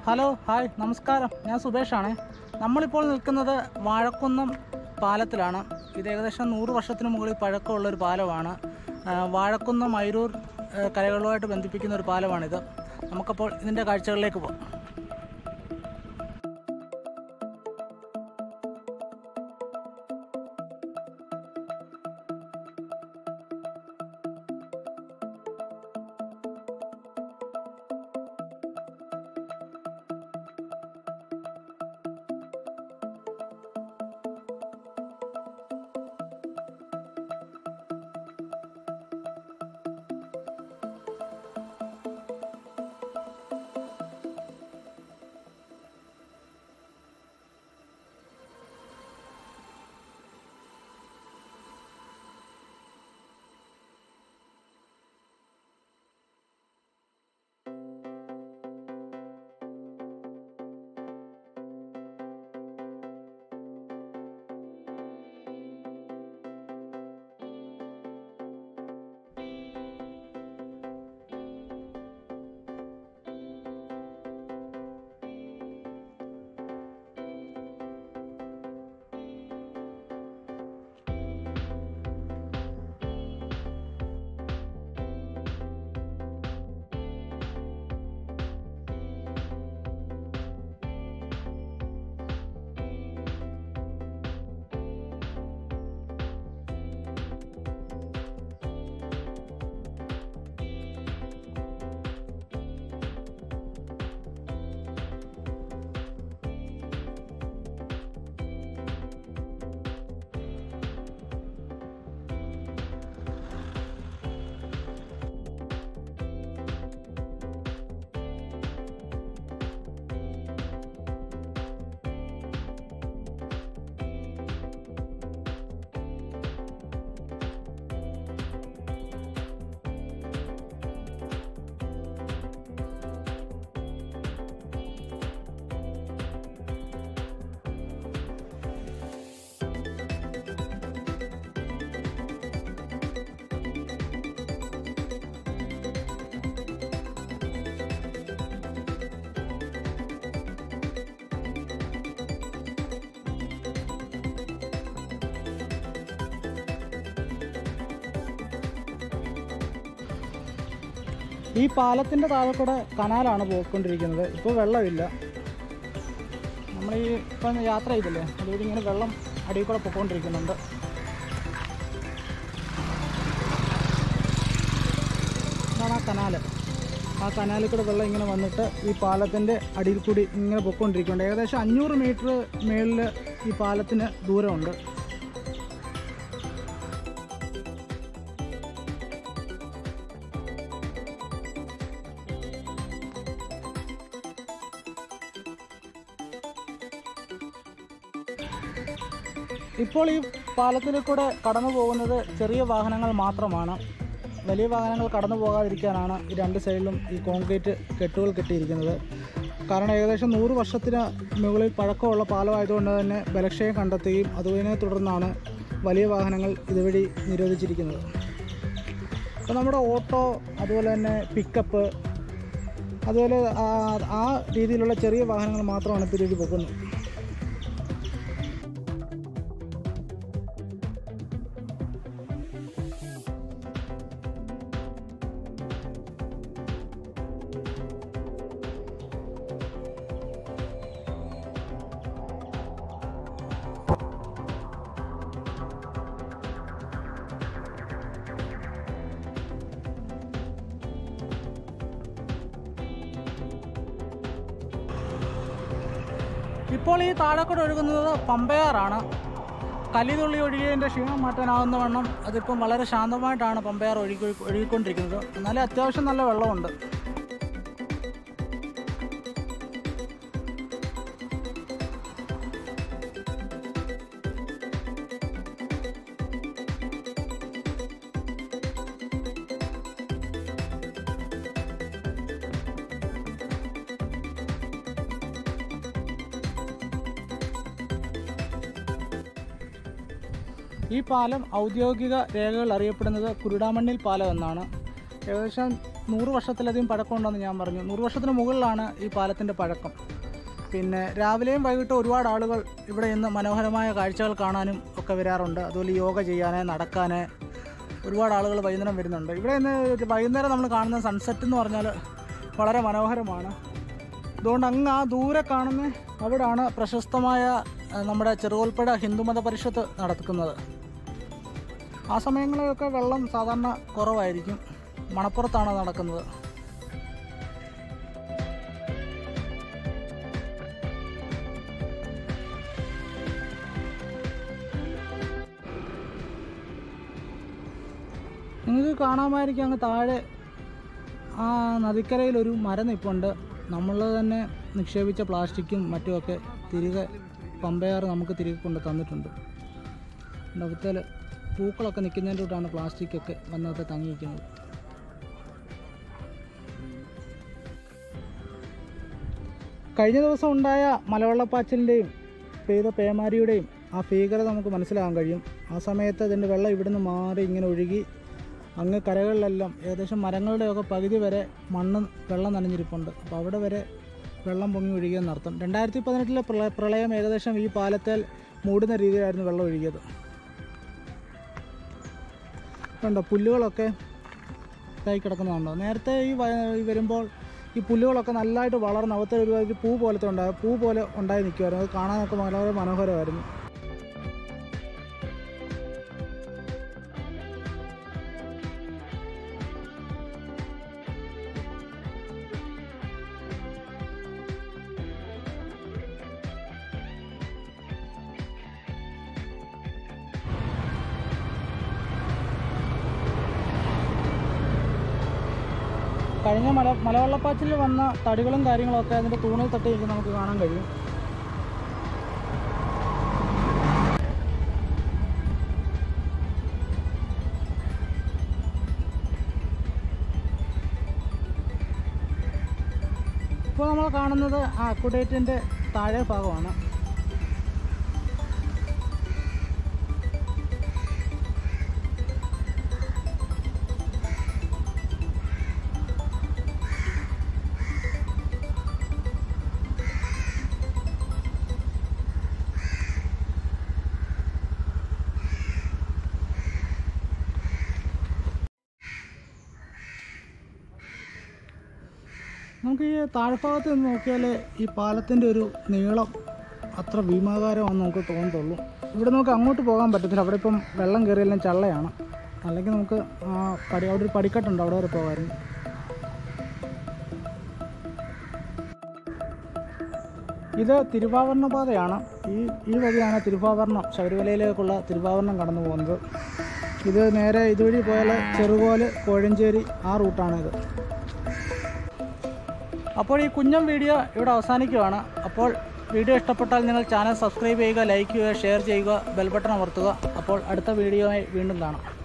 hello hi നമസ്കാരം ഞാൻ സുബേഷാണ് നമ്മളിപ്പോൾ നിൽക്കുന്നത് വാഴക്കുന്നം പാലത്തിലാണ് ഇത് ഏകദേശം നൂറ് വർഷത്തിന് മുകളിൽ പഴക്കമുള്ള ഒരു പാലമാണ് ആ, വാഴക്കുന്നം മൈരൂർ ആ, കരകളുമായിട്ട് ബന്ധിപ്പിക്കുന്ന ഒരു പാലമാണിത് നമുക്കപ്പോൾ ഇതിൻ്റെ കാഴ്ചകളിലേക്ക് പോകാം ഈ പാലത്തിൻ്റെ താഴെ കൂടെ കനാലാണ് പോയിക്കൊണ്ടിരിക്കുന്നത് ഇപ്പോൾ വെള്ളമില്ല നമ്മൾ ഈ ഇപ്പം യാത്ര ചെയ്തില്ലേ അതുവഴി ഇങ്ങനെ വെള്ളം അടിയിൽ കൂടെ പൊയ്ക്കൊണ്ടിരിക്കുന്നുണ്ട് ഇതാണ് ആ കനാല് ആ കനാലിൽ കൂടെ വെള്ളം ഇങ്ങനെ വന്നിട്ട് ഈ പാലത്തിൻ്റെ അടിയിൽ കൂടി ഇങ്ങനെ പൊയ്ക്കൊണ്ടിരിക്കുന്നുണ്ട് ഏകദേശം അഞ്ഞൂറ് മീറ്റർ മേളിൽ ഈ പാലത്തിന് ദൂരമുണ്ട് ഇപ്പോൾ ഈ പാലത്തിൽ കൂടെ കടന്നു പോകുന്നത് ചെറിയ വാഹനങ്ങൾ മാത്രമാണ് വലിയ വാഹനങ്ങൾ കടന്നു പോകാതിരിക്കാനാണ് ഈ രണ്ട് സൈഡിലും ഈ കോൺക്രീറ്റ് കെട്ടുകൾ കെട്ടിയിരിക്കുന്നത് കാരണം ഏകദേശം നൂറ് വർഷത്തിന് മുകളിൽ പഴക്കമുള്ള പാലമായതുകൊണ്ട് തന്നെ ബലക്ഷയം കണ്ടെത്തുകയും അതിനെ തുടർന്നാണ് വലിയ വാഹനങ്ങൾ ഇതുവഴി നിരോധിച്ചിരിക്കുന്നത് അപ്പോൾ നമ്മുടെ ഓട്ടോ അതുപോലെ തന്നെ പിക്കപ്പ് അതുപോലെ ആ- ആ രീതിയിലുള്ള ചെറിയ വാഹനങ്ങൾ മാത്രമാണ് ഇപ്പോൾ ഇതുവഴി പോകുന്നത് ഇപ്പോൾ ഈ താഴെക്കൂടെ ഒഴുകുന്നത് പമ്പയാറാണ് കലിതുള്ളി ഒഴുകിയതിൻ്റെ ക്ഷീണം മാറ്റാനാവുന്ന വണ്ണം അതിപ്പം വളരെ ശാന്തമായിട്ടാണ് പമ്പയാർ ഒഴുകി ഒഴുകിക്കൊണ്ടിരിക്കുന്നത് എന്നാലും അത്യാവശ്യം നല്ല വെള്ളമുണ്ട് ഈ പാലം ഔദ്യോഗിക രേഖകൾ അറിയപ്പെടുന്നത് കുരുടാമണ്ണിൽ പാലം എന്നാണ് ഏകദേശം നൂറ് വർഷത്തിലധികം പഴക്കമുണ്ടെന്ന് ഞാൻ പറഞ്ഞു നൂറ് വർഷത്തിന് മുകളിലാണ് ഈ പാലത്തിൻ്റെ പഴക്കം പിന്നെ രാവിലെയും വൈകിട്ടും ഒരുപാട് ആളുകൾ ഇവിടെ ഇന്ന് മനോഹരമായ കാഴ്ചകൾ കാണാനും ഒക്കെ വരാറുണ്ട് അതുപോലെ യോഗ ചെയ്യാൻ നടക്കാൻ ഒരുപാട് ആളുകൾ വൈകുന്നേരം വരുന്നുണ്ട് ഇവിടെ ഇന്ന് വൈകുന്നേരം നമ്മൾ കാണുന്ന സൺസെറ്റ് എന്ന് പറഞ്ഞാൽ വളരെ മനോഹരമാണ് അതുകൊണ്ട് അങ്ങ് ആ ദൂരെ കാണുന്ന അവിടാണ് പ്രശസ്തമായ ആ, നമ്മുടെ ചെറുകോൽപ്പുഴ ഹിന്ദുമത പരിഷത്ത് നടക്കുന്നത് ആ സമയങ്ങളിലൊക്കെ വെള്ളം സാധാരണ കുറവായിരിക്കും മണപ്പുറത്താണ് നടക്കുന്നത് നിങ്ങൾക്ക് കാണാമായിരിക്കും അങ്ങ് താഴെ ആ നദിക്കരയിൽ ഒരു മരം നിൽപ്പുണ്ട് നമ്മൾ തന്നെ നിക്ഷേപിച്ച പ്ലാസ്റ്റിക്കും മറ്റുമൊക്കെ തിരികെ പമ്പയാർ നമുക്ക് തിരികെ കൊണ്ട് തന്നിട്ടുണ്ട് ലോകത്തിൽ പൂക്കളൊക്കെ നിൽക്കുന്നതിൻ്റെ കൂട്ടാണ് പ്ലാസ്റ്റിക്കൊക്കെ വന്നൊക്കെ തങ്ങിയിരിക്കുന്നത് കഴിഞ്ഞ ദിവസം ഉണ്ടായ മലവെള്ളപ്പാച്ചിലിൻ്റെയും പെയ്ത പേമാരിയുടെയും ആ ഭീകരത നമുക്ക് മനസ്സിലാകാൻ കഴിയും ആ സമയത്ത് അതിൻ്റെ വെള്ളം ഇവിടുന്ന് മാറി ഇങ്ങനെ ഒഴുകി അങ്ങ് കരകളിലെല്ലാം ഏകദേശം മരങ്ങളുടെയൊക്കെ പകുതി വരെ മണ്ണ് വെള്ളം നനഞ്ഞിരിപ്പുണ്ട് അപ്പോൾ അവിടെ വരെ വെള്ളം പൊങ്ങി ഒഴുകിയെന്നർത്ഥം രണ്ടായിരത്തി പതിനെട്ടിലെ പ്രളയ പ്രളയം ഏകദേശം ഈ പാലത്തിൽ മൂടുന്ന രീതിയിലായിരുന്നു വെള്ളം ഒഴുകിയത് കണ്ടോ പുല്ലുകളൊക്കെ ഇതായി കിടക്കുന്നുണ്ടോ നേരത്തെ ഈ വ- ഈ വരുമ്പോൾ ഈ പുല്ലുകളൊക്കെ നല്ലതായിട്ട് വളർന്ന് അകത്തെ ഒരു ഒരു പൂ പോലത്തെ ഉണ്ടായി പൂ പോലെ ഉണ്ടായി നിൽക്കുമായിരുന്നു അത് കാണാനൊക്കെ വളരെ മനോഹരമായിരുന്നു കഴിഞ്ഞ മല മലവെള്ളപ്പാച്ചിൽ വന്ന തടികളും കാര്യങ്ങളൊക്കെ അതിൻ്റെ തൂണിൽ തട്ടി നിൽക്കുന്നത് നമുക്ക് കാണാൻ കഴിയും ഇപ്പോൾ നമ്മൾ കാണുന്നത് ആ അക്കുഡേറ്റിൻ്റെ താഴെ ഭാഗമാണ് നമുക്ക് ഈ താഴ്ഭാഗത്ത് നിന്ന് നോക്കിയാൽ ഈ പാലത്തിൻ്റെ ഒരു നീളം അത്ര ഭീമാകാരമാണെന്ന് നമുക്ക് തോന്നത്തുള്ളൂ ഇവിടെ നമുക്ക് അങ്ങോട്ട് പോകാൻ പറ്റത്തില്ല അവിടെ ഇപ്പം വെള്ളം കയറിയെല്ലാം ചള്ളയാണ് അല്ലെങ്കിൽ നമുക്ക് ആ പടി അവിടെ ഒരു പടിക്കെട്ടുണ്ട് അവിടെ വരെ പോകാമായിരുന്നു ഇത് തിരുവാഭരണ പാതയാണ് ഈ ഈ വഴിയാണ് തിരുവാഭരണം ശബരിമലയിലേക്കുള്ള തിരുവാഭരണം കടന്നു പോകുന്നത് ഇത് നേരെ ഇതുവഴി പോയാൽ ചെറുകോല് കോഴഞ്ചേരി ആ റൂട്ടാണിത് അപ്പോൾ ഈ കുഞ്ഞം വീഡിയോ ഇവിടെ അവസാനിക്കുകയാണ് അപ്പോൾ വീഡിയോ ഇഷ്ടപ്പെട്ടാൽ നിങ്ങൾ ചാനൽ സബ്സ്ക്രൈബ് ചെയ്യുക ലൈക്ക് ചെയ്യുക ഷെയർ ചെയ്യുക ബെൽ ബട്ടൺ അമർത്തുക അപ്പോൾ അടുത്ത വീഡിയോയായി വീണ്ടും കാണാം